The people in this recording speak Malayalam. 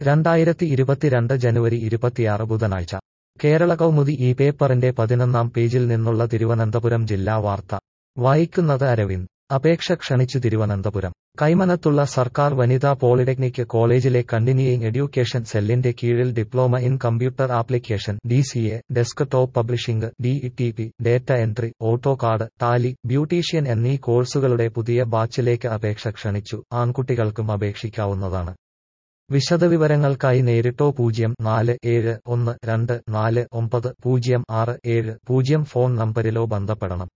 രണ്ടായിരത്തി ഇരുപത്തിരണ്ട് ജനുവരി ഇരുപത്തിയാറ് ബുധനാഴ്ച കേരള കൗമുദി ഈ പേപ്പറിന്റെ പതിനൊന്നാം പേജിൽ നിന്നുള്ള തിരുവനന്തപുരം ജില്ലാ വാർത്ത വായിക്കുന്നത് അരവിന്ദ് അപേക്ഷ ക്ഷണിച്ചു തിരുവനന്തപുരം കൈമനത്തുള്ള സർക്കാർ വനിതാ പോളിടെക്നിക് കോളേജിലെ കണ്ടിന്യൂയിങ് എഡ്യൂക്കേഷൻ സെല്ലിന്റെ കീഴിൽ diploma in computer application D C A desktop publishing D T P data entry AutoCAD tally beautician എന്നീ കോഴ്സുകളുടെ പുതിയ ബാച്ചിലേക്ക് അപേക്ഷ ക്ഷണിച്ചു ആൺകുട്ടികൾക്കും അപേക്ഷിക്കാവുന്നതാണ് വിശദവിവരങ്ങൾക്കായി നേരിട്ടോ പൂജ്യം നാല് ഏഴ് ഒന്ന് രണ്ട് നാല് ഒമ്പത് പൂജ്യം ആറ് ഏഴ് പൂജ്യം ഫോൺ നമ്പരിലോ ബന്ധപ്പെടണം